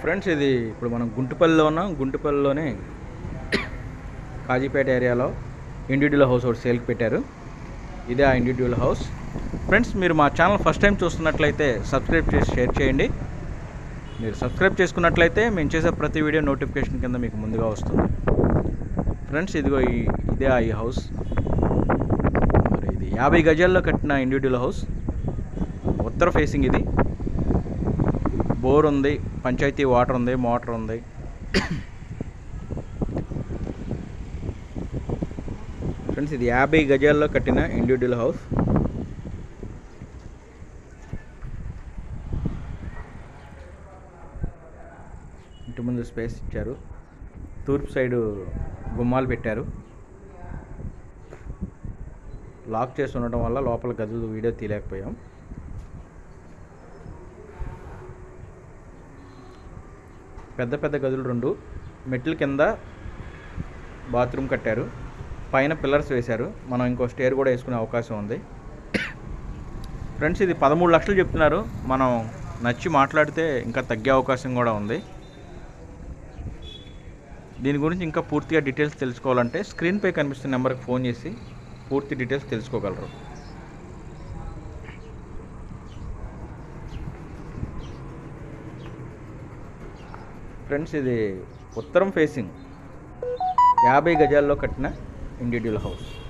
friends ఇది ఇప్పుడు మనం గుంటుపల్లిలో ఉన్నాం గుంటుపల్లిలోనే కాజీపేట ఏరియాలో ఇండివిజువల్ హౌస్ ఒకటి సేల్కి పెట్టారు ఇదే ఆ ఇండివిజువల్ హౌస్ ఫ్రెండ్స్ మీరు మా ఛానల్ ఫస్ట్ టైం చూస్తున్నట్లయితే సబ్స్క్రైబ్ చేసి షేర్ చేయండి మీరు సబ్స్క్రైబ్ చేసుకున్నట్లయితే మేము చేసే ప్రతి వీడియో నోటిఫికేషన్ కింద మీకు ముందుగా వస్తుంది ఫ్రెండ్స్ ఇదిగో ఈ ఇదే ఆ ఈ హౌస్ మరి ఇది యాభై గజాల్లో కట్టిన ఇండివిజువల్ హౌస్ ఉత్తర ఫేసింగ్ ఇది బోర్ ఉంది పంచాయతీ వాటర్ ఉంది మోటార్ ఉంది ఫ్రెండ్స్ ఇది యాభై గజాల్లో కట్టిన ఇండివిజువల్ హౌస్ ఇంటి ముందు స్పేస్ ఇచ్చారు తూర్పు సైడు గుమ్మాలు పెట్టారు లాక్ చేసి ఉండటం వల్ల లోపల గదులు వీడియో తీయలేకపోయాం పెద్ద పెద్ద గదులు రెండు మెట్ల కింద బాత్రూమ్ కట్టారు పైన పిల్లర్స్ వేశారు మనం ఇంకో స్టేర్ కూడా వేసుకునే అవకాశం ఉంది ఫ్రెండ్స్ ఇది పదమూడు లక్షలు చెప్తున్నారు మనం నచ్చి మాట్లాడితే ఇంకా తగ్గే అవకాశం కూడా ఉంది దీని గురించి ఇంకా పూర్తిగా డీటెయిల్స్ తెలుసుకోవాలంటే స్క్రీన్పై కనిపిస్తున్న నెంబర్కి ఫోన్ చేసి పూర్తి డీటెయిల్స్ తెలుసుకోగలరు ఫ్రెండ్స్ ఇది ఉత్తరం ఫేసింగ్ యాభై గజాల్లో కట్టిన ఇండివిజువల్ హౌస్